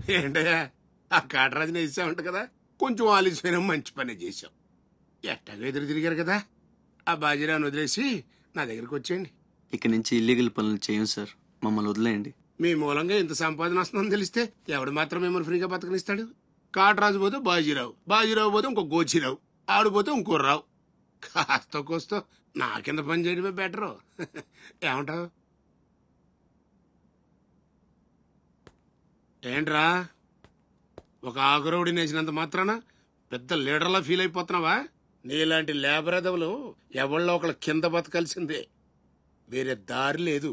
ఏంటయ్యా ఆ కాటరాజుని వేసామంట కదా కొంచెం ఆలస్యమైన మంచి పని చేశాం ఎట్టాగో ఎదురు తిరిగారు కదా ఆ బాజీరావుని వదిలేసి నా దగ్గరికి వచ్చేయండి ఇక నుంచి ఇల్లీగల్ పనులు చేయం సార్ మమ్మల్ని వదిలేయండి మీ మూలంగా ఇంత సంపాదన వస్తుందని తెలిస్తే ఎవడు మాత్రం మిమ్మల్ని ఫ్రీగా బతకనిస్తాడు కాటరాజు పోతే బాజీరావు బాజీరావు పోతే ఇంకో గోచిరావు ఆడు పోతే ఇంకో రావు కాస్త కోస్తో నా కింద పని చేయడమే బెటరు ఏమంటావు ఏంట్రా ఒక ఆకురవుడి నేసినంత మాత్రాన పెద్ద లీడర్లా ఫీల్ అయిపోతున్నావా నీలాంటి లేబర్ ఎదవులు ఎవళ్ళో ఒకళ్ళ కింద బతకాల్సిందే వేరే దారి లేదు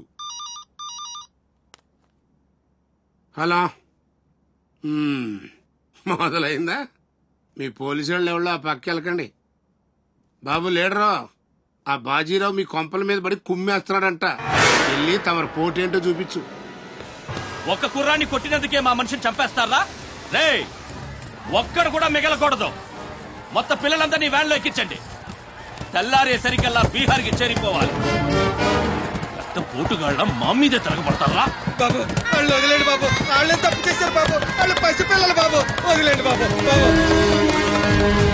హలో మ్మ్. మొదలైందా మీ పోలీసు వాళ్ళు ఎవరో ఆ పక్క వెళ్ళకండి బాబు లీడరు ఆ బాజీరావు మీ కొంపల మీద పడి కుమ్మేస్తున్నాడంట వెళ్ళి తమరి పోటేంటో చూపించు ఒక్క కుర్రాన్ని కొట్టినందుకే మా మనిషిని చంపేస్తారా రే ఒక్కడు కూడా మిగలకూడదు మొత్తం పిల్లలందరినీ వ్యాన్లో ఎక్కించండి తెల్లారేసరికల్లా బీహార్కి చేరిపోవాలి పెద్ద పోటుగాళ్ళ మా మీదే తిరగబడతారా బాబు వాళ్ళు వదిలేండి బాబు వాళ్ళే తప్పు చేశారు బాబు వాళ్ళు పసి పిల్లలు బాబు వదిలేండి బాబు బాబు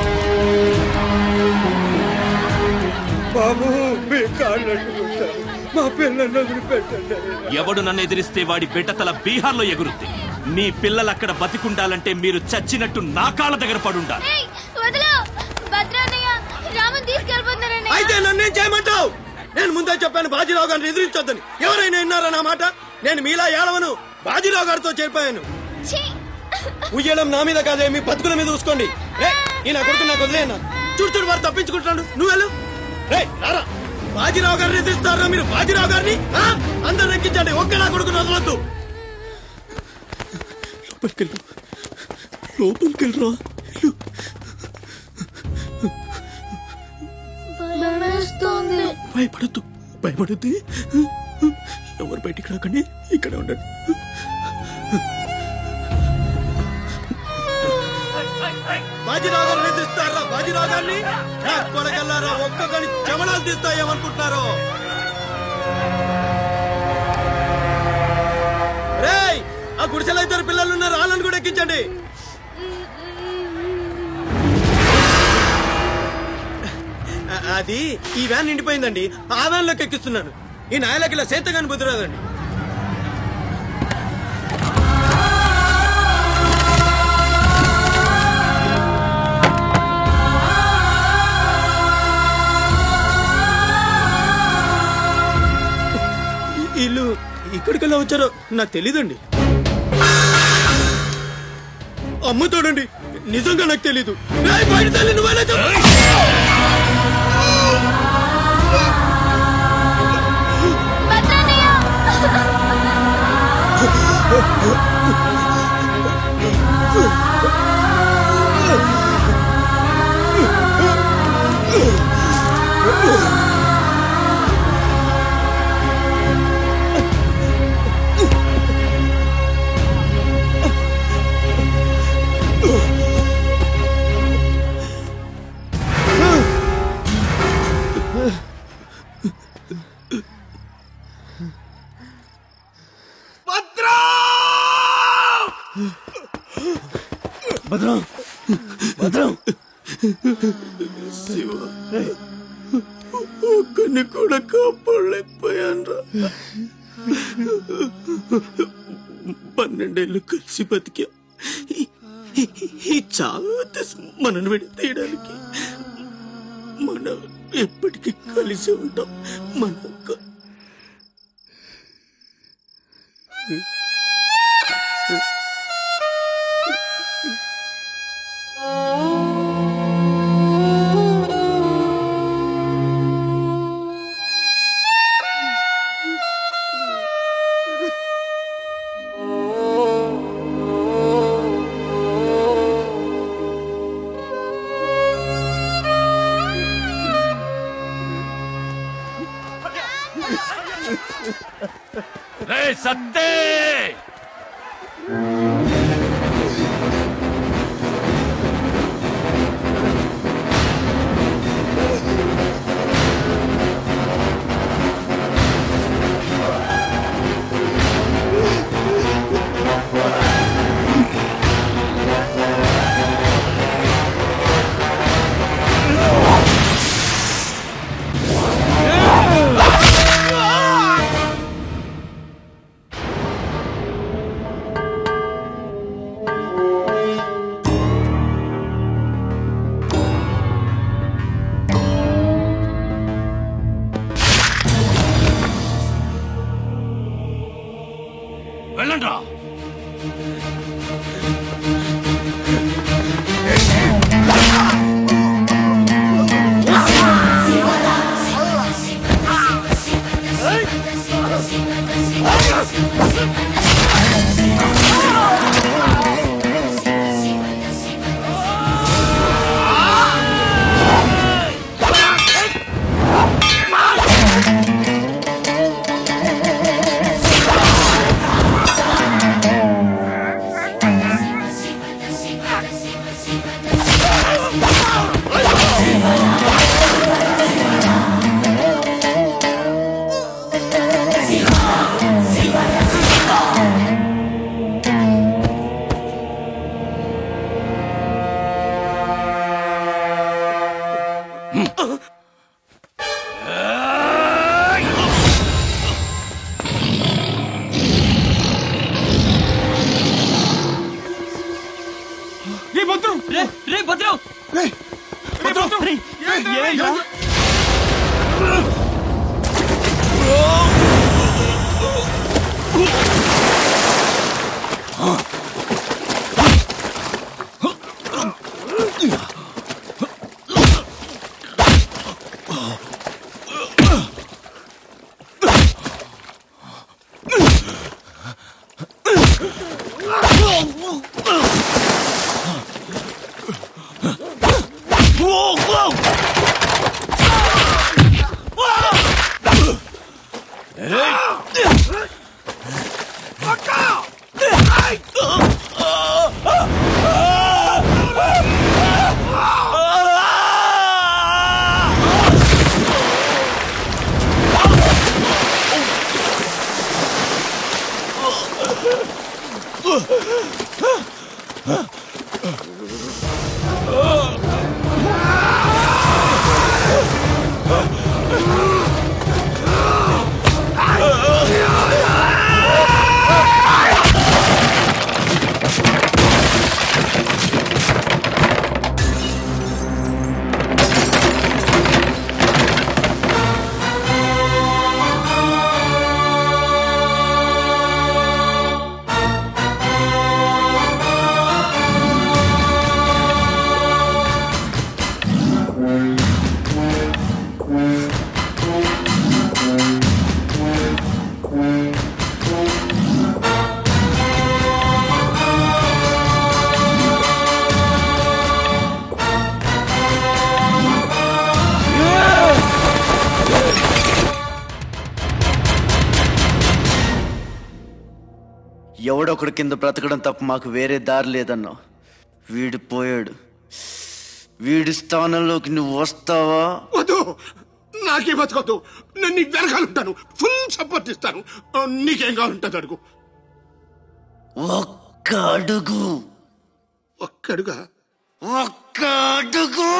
బాబు మీ కాళ్ళు అడ్డుకుంటారు మా పిల్లల్ని వదిలిపెట్టండి ఎవడు నన్ను ఎదిరిస్తే వాడి బిడ్డతల బీహార్లో ఎగురుద్ది మీ పిల్లలు అక్కడ బతికుండాలంటే మీరు చచ్చినట్టు నా కాళ్ళ దగ్గర పడుండాలి ఏయ్, వదిలు భద్రాన్నయ్య రామన్ తీసుకెళ్ళిపోతున్నారన్నయ్య అయితే నన్నేం చేయమంటావు నేను ముందే చెప్పాను బాజీరావు గారిని ఎదిరించొద్దని ఎవరైనా విన్నారా నా మాట నేను మీలా ఏడవను బాజీరావు గారితో చెప్పాను ఛీ! ఉయ్యడం నా మీద కాదే మీ బతుకుల మీద చూసుకోండి రే ఈ నా కొడుకు నాకు వదిలేనా చూడు చూడు వారు తప్పించుకుంటున్నాడు నువ్వు వెళ్ళు రే రారా బాజీరావు గారిని ఎదిరిస్తారా మీరు బాజీరావు గారిని ఆ? అందరు ఎక్కించండి ఒక్క నా కొడుకుని వదలొద్దు లోపలికి వెళ్ళు లోపలికి వెళ్ళరా భయమేస్తోంది భయపడద్దు భయపడద్దు ఎవరు బయటికి రాకండి ఇక్కడ ఉండండి బాజీరావు గారిని ఎదిరిస్తారా బాజీరావు గారిని నా కొడగల్లారా ఒక్కొక్కని చెమడాలు తీస్తాయేమనుకుంటున్నారు రేయ్ ఆ గుడిసెలో ఇద్దరు పిల్లలు ఉన్నారు వాళ్ళని కూడా ఎక్కించండి ఆ- అది ఈ వ్యాన్ నిండిపోయిందండి ఆ వ్యాన్ లోకి ఎక్కిస్తున్నాను ఈ నాయలకి ఇలా సేతగాని బుద్ధిరాదండి వీళ్ళు ఇక్కడికెళ్ళా వచ్చారో నాకు తెలీదండి అమ్మ చూడండి నిజంగా నాకు తెలీదు ఏయ్, బయట తల్లి నువ్వేనా చెప్పు. భద్రాన్నయ్య భద్రం భద్రం ఒక్కడిని కూడా కాపాడలేకపోయాను పన్నెండేళ్ళు కలిసి బతికా ఈ- ఈ- ఈ చావు మనను విడి తీయడానికి మనం ఎప్పటికీ కలిసి ఉంటాం మన రే సత్తే రే భద్రం రే రే భద్రం రే భద్రం రే ఏంట్రా? ఎవడొకడు కింద బ్రతకడం తప్ప మాకు వేరే దారి లేదన్నా వీడు పోయాడు వీడి స్థానంలోకి నువ్వు వస్తావా వద్దు నాకే బతకొద్దు నేను నీకు వెనకాలంటాను ఫుల్ సపోర్ట్ ఇస్తాను ఆ, నీకేం కావాలంటుంది అడుగు ఒక్క అడుగు ఒక్కడుగా ఒక్క అడుగు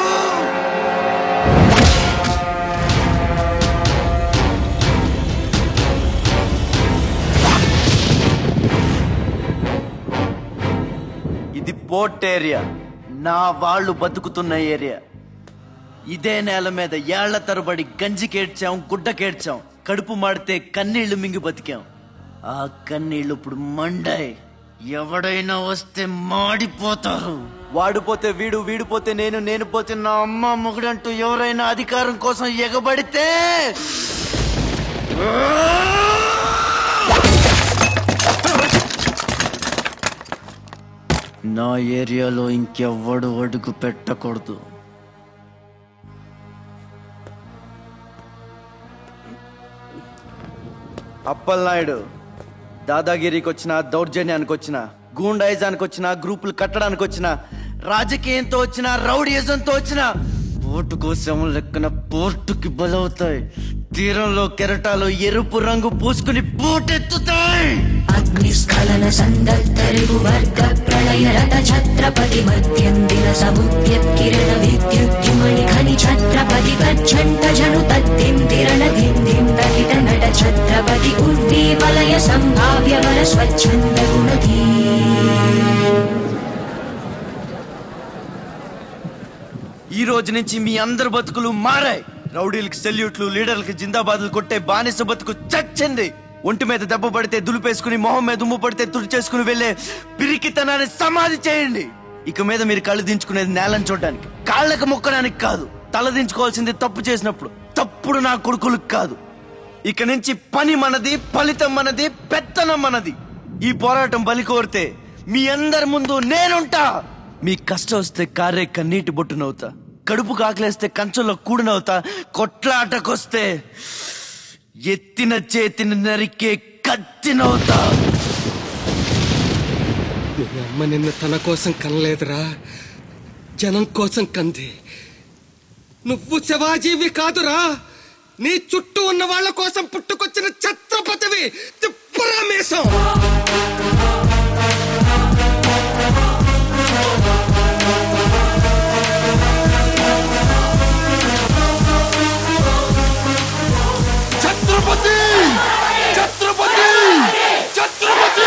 ఇది పోర్ట్ ఏరియా నా వాళ్ళు బతుకుతున్న ఏరియా ఇదే నేల మీద ఏళ్ల తరబడి గంజికేడ్చాం గుడ్డకేడ్చాం కడుపు మాడితే కన్నీళ్లు మింగి బతికాం ఆ కన్నీళ్లు ఇప్పుడు మండాయి ఎవడైనా వస్తే మాడిపోతారు వాడిపోతే వీడు వీడిపోతే నేను నేను పోతే నా అమ్మ మొగుడంటూ ఎవరైనా అధికారం కోసం ఎగబడితే నా ఏరియాలో ఇంకెవ్వడు అడుగు పెట్టకూడదు అప్పలనాయుడు దాదాగిరికి వచ్చిన దౌర్జన్యానికి వచ్చిన గూండాయిజానికి వచ్చిన గ్రూపులు కట్టడానికి వచ్చిన రాజకీయంతో వచ్చిన రౌడీయిజంతో వచ్చిన ఓటు కోసం లెక్కన పోర్టుకి బలవుతాయి తీరంలో కెరటాలు ఎరుపు రంగు పూసుకుని పోటెత్తుతాయి అగ్నిస్ఖలన సందత్తరిపు వర్గ ప్రళయ రథ ఛత్రపతి మధ్యందిన సముద్యత్కిరణ విద్యుద్యుమణి ఖని ఛత్రపతి గచ్చంట జను తద్దిం తిరణ దిందిం రహిత నట ఛత్రపతి ఉర్వీ వలయ సంభావ్య వర స్వచ్ఛంద గుణధీ ఈ రోజు నుంచి మీ అందరి బతుకులు మారాయి రౌడీలకి సెల్యూట్లు లీడర్లకి జిందాబాదులు కొట్టే బానిస బతుకు చచ్చింది ఒంటి మీద దెబ్బ పడితే దులిపేసుకుని మొహం మీద దుమ్ము పడితే తుడిచేసుకుని వెళ్ళే పిరికితనాన్ని సమాధి చేయండి ఇక మీద మీరు కళ్ళు దించుకునేది నేలని చూడడానికి కాళ్ళకు మొక్కడానికి కాదు తల దించుకోవాల్సింది తప్పు చేసినప్పుడు తప్పుడు నా కొడుకులకు కాదు ఇక నుంచి పని మనది ఫలితం మనది పెత్తనం మనది ఈ పోరాటం బలి కోరితే మీ అందరి ముందు నేనుంటా మీ కష్టం వస్తే కారే కన్నీటి బొట్టునవుతా కడుపు కాకలేస్తే కంచంలో కూడినవుతా కొట్లాటకొస్తే ఎత్తిన చేతిని నరికే కత్తినవుతా మీ అమ్మ నిన్ను తన కోసం కనలేదురా జనం కోసం కంది నువ్వు శివాజీవి కాదురా నీ చుట్టూ ఉన్న వాళ్ళ కోసం పుట్టుకొచ్చిన ఛత్రపతివి తిప్పరామేశం ఛత్రపతి ఛత్రపతి ఛత్రపతి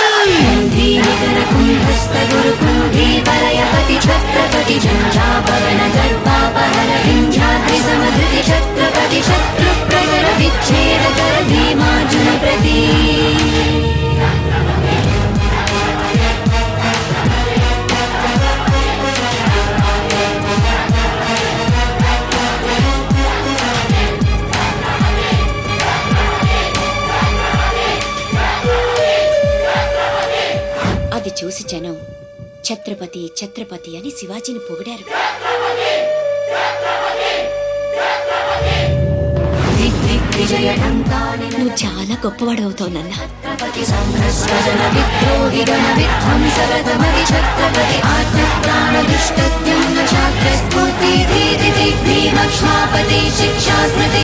కుంభీవరయపతి ఛత్రపతి జంఝాపవన గర్భాపహర వింధ్యాద్రి సమధృతి ఛత్రపతి శత్రు ప్రకర విచ్ఛేదకర భీమార్జున ప్రతి అది చూసి జనం ఛత్రపతి ఛత్రపతి అని శివాజీని పొగిడారు దిగ్విజయ దంతాని నువ్వు చాలా గొప్పవాడు అవుతావు నాన్న ఛత్రపతి సంఘస్వజన విద్రోహి గణ విధ్వంసరతమది ఛత్రపతి ఆత్మప్రాణ దుష్టత్యం న శాస్త్రస్ఫూర్తి ధీరితి భీమక్ష్మాపతి శిక్షా స్మృతి